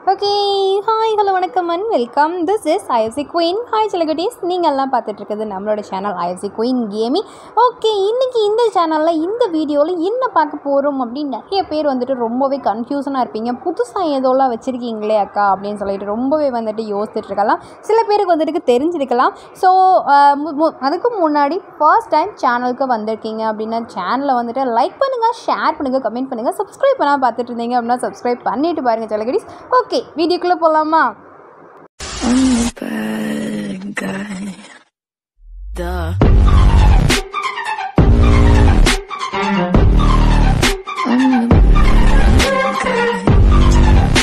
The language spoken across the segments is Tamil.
ஓகே ஹாய் ஹலோ வணக்கம் and welcome this is IFC queen hi சிலகட்டீஸ் நீங்கள் எல்லாம் பார்த்துட்டு இருக்குது நம்மளோட channel IFC queen gaming okay இன்றைக்கி இந்த சேனலில் இந்த வீடியோவில் என்ன பார்க்க போகிறோம் அப்படின்னு நிறைய பேர் வந்துட்டு ரொம்பவே கன்ஃபியூஷனாக இருப்பீங்க புதுசாக ஏதோலாம் வச்சுருக்கீங்களே அக்கா அப்படின்னு சொல்லிட்டு ரொம்பவே வந்துட்டு யோசிச்சுட்டு இருக்கலாம் சில பேருக்கு வந்துட்டு தெரிஞ்சிருக்கலாம் ஸோ அதுக்கு முன்னாடி ஃபர்ஸ்ட் டைம் சேனலுக்கு வந்திருக்கீங்க அப்படின்னா சேனலை வந்துட்டு லைக் பண்ணுங்கள் ஷேர் பண்ணுங்கள் கமெண்ட் பண்ணுங்கள் சப்ஸ்கிரைப் பண்ணால் பார்த்துட்டு இருந்தீங்க அப்படின்னா சப்ஸ்கிரைப் பண்ணிட்டு பாருங்கள் சிலகடிஸ் ஓகே வீடியோக்குள்ளே போகலாமா I'm the bad guy. Duh. I'm the bad guy.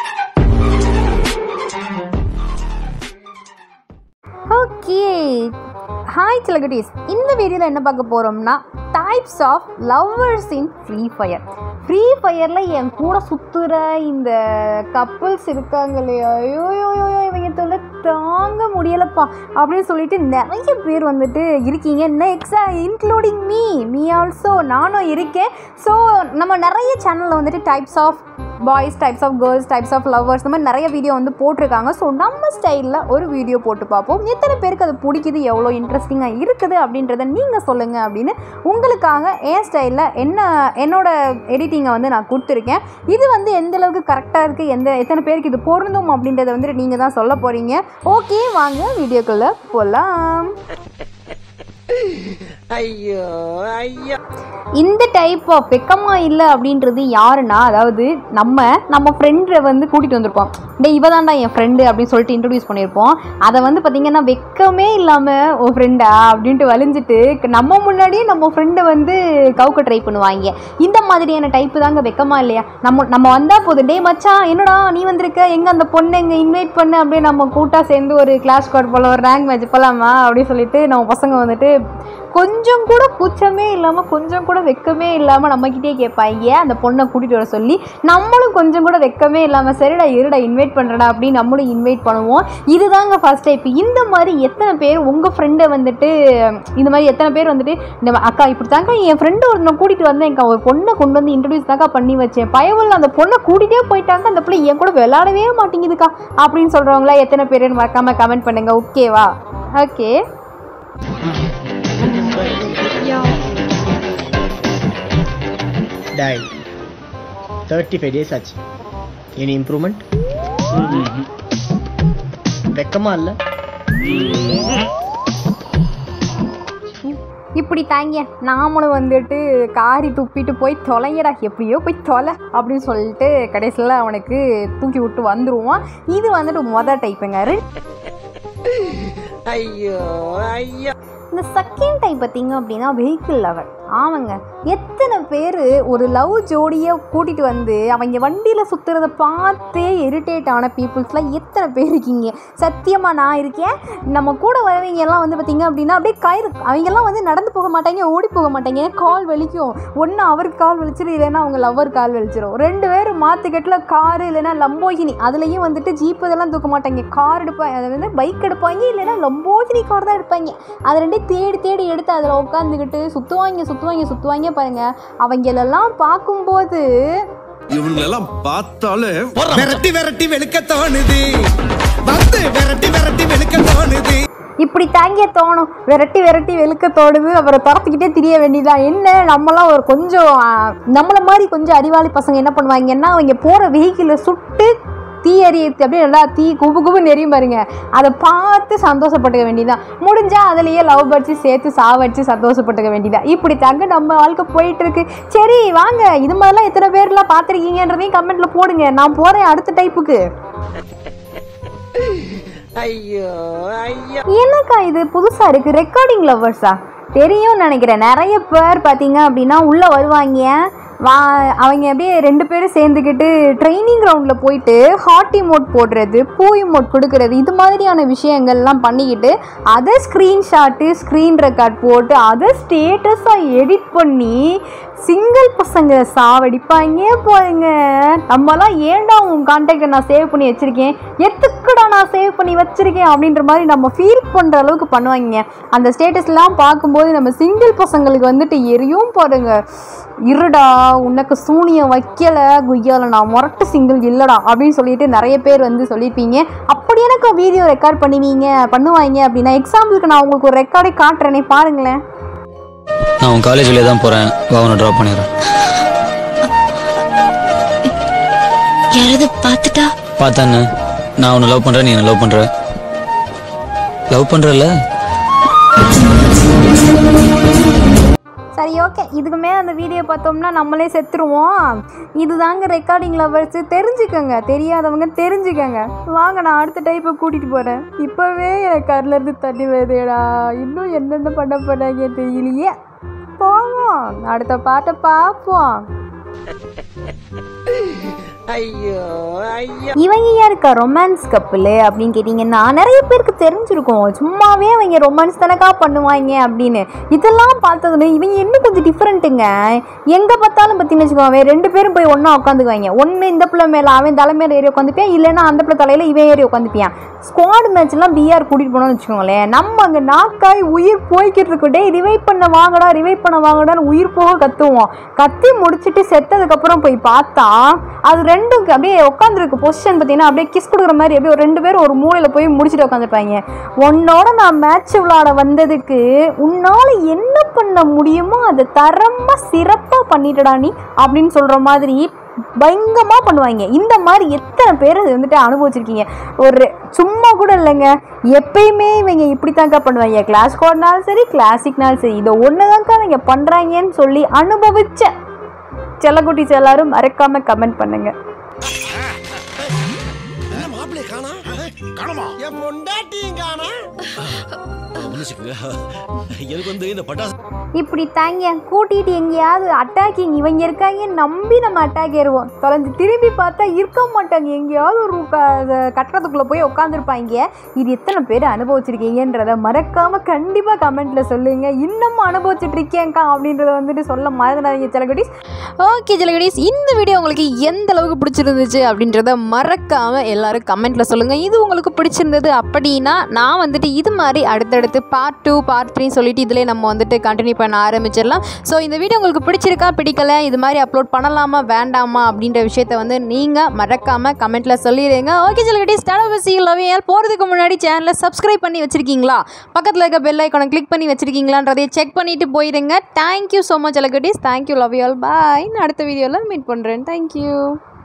Okay hi சிலகட்டீஸ் இந்த வீடியோவில் என்ன பார்க்க போகிறோம்னா types of lovers in Free Fire Free ஃபயரில் என் கூட சுற்றுற இந்த கப்புள்ஸ் இருக்காங்க இல்லையா ஐயோ ஐயோ, ஐயோ, இவங்க தொல்லை தாங்க முடியலப்பா அப்படின்னு சொல்லிட்டு நிறைய பேர் வந்துட்டு இருக்கீங்க next including me me also நானும் இருக்கேன் ஸோ நம்ம நிறைய சேனலில் வந்துட்டு types of boys types of girls types of lovers இந்த மாதிரி நிறைய வீடியோ வந்து போட்டிருக்காங்க ஸோ நம்ம ஸ்டைலில் ஒரு வீடியோ போட்டு பார்ப்போம் எத்தனை பேருக்கு அது பிடிக்குது எவ்வளோ இன்ட்ரெஸ்டிங்காக இருக்குது அப்படின்றத நீங்கள் சொல்லுங்கள் அப்படின்னு உங்களுக்காக என் ஸ்டைலில் என்ன என்னோட எடிட்டிங்கை வந்து நான் கொடுத்துருக்கேன் இது வந்து எந்த அளவுக்கு கரெக்டாக இருக்குது எந்த எத்தனை பேருக்கு இது பொருந்தும் அப்படின்றத வந்துட்டு நீங்கள் தான் சொல்ல போகிறீங்க ஓகே வாங்க வீடியோக்குள்ளே போகலாம் ஐயோ ஐயோ இந்த டைப் ஆஃப் வெக்கமா இல்லை அப்படின்றது யாருன்னா அதாவது நம்ம நம்ம ஃப்ரெண்டை வந்து கூட்டிகிட்டு வந்திருப்போம் டே இவ தான்டா என் ஃப்ரெண்டு அப்படின்னு சொல்லிட்டு இன்ட்ரடியூஸ் பண்ணியிருப்போம் அதை வந்து பார்த்திங்கன்னா வெக்கமே இல்லாமல் ஓ ஃப்ரெண்டா அப்படின்ட்டு வலிஞ்சிட்டு நம்ம முன்னாடியே நம்ம ஃப்ரெண்டை வந்து கவுக்க ட்ரை பண்ணுவாங்க இந்த மாதிரியான டைப்பு தாங்க வெக்கமா இல்லையா நம்ம நம்ம வந்தால் போதும் டே மச்சான் என்னடா நீ வந்திருக்க எங்கே அந்த பொண்ணை எங்கே இன்வைட் பண்ணு அப்படியே நம்ம கூட்டாக சேர்ந்து ஒரு கிளாஸ் கார்டு போல ஒரு ரேங்க் மேட்ச் போகலாமா அப்படின்னு சொல்லிட்டு நம்ம பசங்க வந்துட்டு கொஞ்சம் கூட கூச்சமே இல்லாமல் கொஞ்சம் கூட வெக்கமே இல்லாமல் நம்மக்கிட்டே கேட்பாங்க அந்த பொண்ணை கூட்டிகிட்டு வர சொல்லி நம்மளும் கொஞ்சம் கூட வெக்கமே இல்லாமல் சரிடா இருடா இன்வைட் பண்ணுறடா அப்படின்னு நம்மளும் இன்வைட் பண்ணுவோம் இதுதாங்க ஃபர்ஸ்ட் டைப் இந்த மாதிரி எத்தனை பேர் உங்கள் ஃப்ரெண்டை வந்துட்டு இந்த மாதிரி எத்தனை பேர் வந்துட்டு இந்த மா- அக்கா இப்படி தாங்க என் ஃப்ரெண்டு ஒரு நான் கூட்டிகிட்டு வந்தேன் என் ஒரு பொண்ணை கொண்டு வந்து இன்ட்ரடியூஸ் தாக்கா பண்ணி வச்சேன் பயவுள்ள அந்த பொண்ணை கூட்டிகிட்டே போயிட்டாங்க அந்த பிள்ளை என் கூட விளையாடவே மாட்டேங்குதுக்கா அப்படின்னு சொல்கிறவங்களா எத்தனை பேர் மறக்காமல் கமெண்ட் பண்ணுங்க ஓகேவா ஓகே டாய் தேர்ட்டி ஃபைவ் டேஸ் ஆச்சு எனி இம்ப்ரூவ்மெண்ட் வெக்கமா இல்லை இப்படி தாங்க நாமளும் வந்துட்டு காரி துப்பிட்டு போய் தொலைங்கடா எப்படியோ போய் தொலை அப்படின்னு சொல்லிட்டு கடைசியில் அவனுக்கு தூக்கி விட்டு வந்துருவோம் இது வந்துட்டு மொதல் டைப்புங்க ரெ- ஐயோ ஐயோ இந்த செகண்ட் டைப் பார்த்தீங்க அப்படின்னா வெஹிக்கிள் லவர் ஆமாங்க எத்தனை பேர் ஒரு லவ் ஜோடியை கூட்டிகிட்டு வந்து அவங்க வண்டியில் சுற்றுறத பார்த்தே இரிட்டேட் ஆன பீப்புள்ஸ்லாம் எத்தனை பேர் இருக்கீங்க சத்தியமாக நான் இருக்கேன் நம்ம கூட வரவங்க எல்லாம் வந்து பார்த்தீங்க அப்படின்னா அப்படியே கயிறு அவங்கெல்லாம் வந்து நடந்து போக மாட்டாங்க ஓடி போக மாட்டாங்க ஏன்னா கால் வலிக்கும் ஒன்று அவருக்கு கால் வலிச்சிடும் இல்லைன்னா அவங்க லவ்வர் கால் வலிச்சிடும் ரெண்டு பேரும் மாற்றுக்கட்டில் காரு இல்லைன்னா லம்போகினி அதுலேயும் வந்துட்டு ஜீப் இதெல்லாம் தூக்க மாட்டாங்க கார் எடுப்பாங்க அதை வந்து பைக் எடுப்பாங்க இல்லைன்னா லம்போகினி கார் தான் எடுப்பாங்க அது ரெண்டையும் தேடி தேடி எடுத்து அதில் உட்காந்துக்கிட்டு சுற்றுவாங்க சுற்றுவாங்க சுற்றுவாங்க பாருங்க அவங்களெல்லாம் பார்க்கும்போது இவங்களெல்லாம் பார்த்தாலே விரட்டி விரட்டி வெளுக்க தோணுது வந்து விரட்டி விரட்டி வெளுக்க தோணுது இப்படி தாங்கிய தோணும் விரட்டி விரட்டி வெளுக்க தோணுது அப்புறம் துரத்துக்கிட்டே திரிய வேண்டியதான் என்ன நம்மளாம் ஒரு கொஞ்சம் ஆ, நம்மள மாதிரி கொஞ்சம் அறிவாளி பசங்க என்ன பண்ணுவாங்கன்னா அவங்க போகிற வெஹிக்கிளை சுட்டு தீ எறியத்து அப்படியே நல்லா தீ குபு குபு நெறியும் பாருங்க அதை பார்த்து சந்தோஷப்பட்டுக்க வேண்டியதான் முடிஞ்சால் அதுலேயே லவ் படிச்சு சேர்த்து சாவடிச்சு சந்தோஷப்பட்டுக்க வேண்டியதான் இப்படி தாங்க நம்ம வாழ்க்கை போயிட்டு இருக்கு சரி வாங்க இது மாதிரிலாம் எத்தனை பேர்லாம் பார்த்துருக்கீங்கன்றதையும் கமெண்ட்டில் போடுங்க நான் போகிறேன் அடுத்த டைப்புக்கு ஐயோ ஐயோ என்னக்கா இது புதுசாக இருக்குது ரெக்கார்டிங் லவ்வர்ஸா தெரியும்னு நினைக்கிறேன் நிறைய பேர் பார்த்தீங்க அப்படின்னா உள்ளே வருவாங்க வா அவங்க அப்படியே ரெண்டு பேரும் சேர்ந்துக்கிட்டு ட்ரைனிங் கிரவுண்டில் போயிட்டு ஹாட் இமோட் போடுறது பூ இமோட் கொடுக்கறது இது மாதிரியான விஷயங்கள்லாம் பண்ணிக்கிட்டு அதை ஸ்க்ரீன்ஷாட்டு ஸ்க்ரீன் ரெக்கார்ட் போட்டு அதை ஸ்டேட்டஸாக எடிட் பண்ணி சிங்கிள் பசங்க சாவடிப்பாங்க போயுங்க நம்மலாம் ஏன்டா உன் கான்டாக்டை நான் சேவ் பண்ணி வச்சிருக்கேன் எத்துக்குடா நான் சேவ் பண்ணி வச்சிருக்கேன் அப்படின்ற மாதிரி நம்ம ஃபீல் பண்ணுற அளவுக்கு பண்ணுவாங்க அந்த ஸ்டேட்டஸ்லாம் பார்க்கும்போது நம்ம சிங்கிள் பசங்களுக்கு வந்துட்டு எரியும் பாருங்க இருடா உனக்கு சூனியம் வைக்கல குய்யால நான் முரட்டு சிங்கிள் இல்லடா அப்படின்னு சொல்லிட்டு நிறைய பேர் வந்து சொல்லியிருப்பீங்க அப்படி எனக்கு வீடியோ ரெக்கார்ட் பண்ணுவீங்க பண்ணுவாங்க அப்படின்னா எக்ஸாம்பிளுக்கு நான் உங்களுக்கு ஒரு ரெக்கார்டே காட்டுறேனே பாருங்களேன் நான் உன் காலேஜ் வழியாக தான் போகிறேன் வா உன்னை ட்ராப் பண்ணிடுறேன் யாராவது பார்த்துட்டா பார்த்தானே நான் உன்னை லவ் பண்ணுறேன் நீ என்ன லவ் பண்ணுற லவ் பண்ணுறல சரி ஓகே இதுக்கு மேலே அந்த வீடியோ பார்த்தோம்னா நம்மளே செத்துருவோம் இதுதாங்க ரெக்கார்டிங் லவர்ஸ் தெரிஞ்சுக்கோங்க தெரியாதவங்க தெரிஞ்சுக்கோங்க வாங்க நான் அடுத்த டைப்பை கூட்டிகிட்டு போகிறேன் இப்போவே எனக்கு கண்ணிலேருந்து தண்ணி வருதேடா இன்னும் என்னென்ன பண்ண போகிறாங்க தெரியலையே போவோம் அடுத்த பாட்டை பார்ப்போம் இவங்க யாருக்கா ரொமான்ஸ் கப்பல் அப்படின்னு கேட்டிங்கன்னா நிறைய பேருக்கு தெரிஞ்சிருக்கும் சும்மாவே அவங்க ரொமான்ஸ் தானக்கா பண்ணுவாங்க அப்படின்னு இதெல்லாம் பார்த்ததுல இவங்க இன்னும் கொஞ்சம் டிஃப்ரெண்ட்டுங்க எங்கே பார்த்தாலும் பார்த்தீங்கன்னு வச்சுக்கோங்க ரெண்டு பேரும் போய் ஒன்றா உட்காந்துக்குவாங்க ஒன்று இந்த பிள்ளை மேலே அவன் தலை மேலே ஏறி உட்காந்துப்பியான் இல்லைன்னா அந்த பிள்ளை தலையில் இவன் ஏறி உட்காந்துப்பியான் ஸ்குவாட் மேட்ச்லாம் பிஆர் கூட்டிகிட்டு போனோம்னு வச்சுக்கோங்களேன் நம்ம அங்கே நாக்காய் உயிர் போய்கிட்டு இருக்கும் டே ரிவைவ் பண்ண வாங்கடா ரிவைவ் பண்ண வாங்கடான்னு உயிர் போக கத்துவோம் கத்தி முடிச்சுட்டு செத்ததுக்கப்புறம் போய் பார்த்தா அது ரெண்டும் அப்படியே உட்காந்துருக்கு பொசிஷன் பார்த்தீங்கன்னா அப்படியே கிஸ் கொடுக்குற மாதிரி அப்படியே ஒரு ரெண்டு பேரும் ஒரு மூலையில் போய் முடிச்சுட்டு உட்காந்துருப்பாங்க உன்னோட நான் மேட்ச் விளாட வந்ததுக்கு உன்னால் என்ன பண்ண முடியுமோ அதை தரமாக சிறப்பாக பண்ணிட்டடா நீ அப்படின்னு சொல்கிற மாதிரி பயங்கரமாக பண்ணுவாங்க இந்த மாதிரி எத்தனை பேர் அது வந்துட்டு அனுபவிச்சிருக்கீங்க ஒரு சும்மா கூட இல்லைங்க எப்பயுமே இவங்க இப்படி தாங்க பண்ணுவாங்க கிளாஸ் கோட்னாலும் சரி கிளாசிக்னாலும் சரி இதை ஒன்று தாங்க இவங்க பண்ணுறாங்கன்னு சொல்லி அனுபவிச்ச செல்லக்குட்டிஸ் எல்லாரும் மறக்காம கமெண்ட் பண்ணுங்க மாப்பிள்ளை காணா காணமா என் பொண்டாட்டியும் காணா எனக்கு வந்து இந்த பட்டாசு இப்படி தாங்க கூட்டிகிட்டு எங்கேயாவது அட்டாக்கிங் இவங்க இருக்காங்க நம்பி நம்ம அட்டாக் ஏறுவோம் தொலைஞ்சு திரும்பி பார்த்தா இருக்க மாட்டாங்க எங்கேயாவது ஒரு க கட்டடத்துக்குள்ளே போய் உட்காந்துருப்பாங்க இது எத்தனை பேர் அனுபவிச்சிருக்கீங்கன்றத மறக்காமல் கண்டிப்பாக கமெண்ட்டில் சொல்லுங்கள் இன்னமும் அனுபவிச்சுட்டு இருக்கேங்க்கா அப்படின்றத வந்துட்டு சொல்ல மறந்துடாதீங்க செலகுடிஸ் ஓகே செலகுடிஸ் இந்த வீடியோ உங்களுக்கு எந்த அளவுக்கு பிடிச்சிருந்துச்சு அப்படின்றத மறக்காமல் எல்லாரும் கமெண்ட்டில் சொல்லுங்கள் இது உங்களுக்கு பிடிச்சிருந்தது அப்படின்னா நான் வந்துட்டு இது மாதிரி அடுத்தடுத்து பார்ட் டூ பார்ட் த்ரீ சொல்லிட்டு இதிலே நம்ம வந்துட்டு கண்டினியூ பண்ண ஆரம்பிச்சிடலாம் ஸோ இந்த வீடியோ உங்களுக்கு பிடிச்சிருக்கா பிடிக்கல இது மாதிரி அப்லோட் பண்ணலாமா வேண்டாமா அப்படின்ற விஷயத்த வந்து நீங்கள் மறக்காமல் கமெண்ட்டில் சொல்லிடுங்க ஓகே சொல்லிட்டு ஸ்டார்ட் பசி லவ்யால் போகிறதுக்கு முன்னாடி சேனலை சப்ஸ்கிரைப் பண்ணி வச்சிருக்கீங்களா பக்கத்தில் இருக்க பெல் ஐக்கானை கிளிக் பண்ணி வச்சிருக்கீங்களான்றதையும் செக் பண்ணிட்டு போயிடுங்க தேங்க்யூ ஸோ மச் அலகட்டிஸ் thank you love you all bye நான் அடுத்த வீடியோவில் மீட் பண்ணுறேன் தேங்க்யூ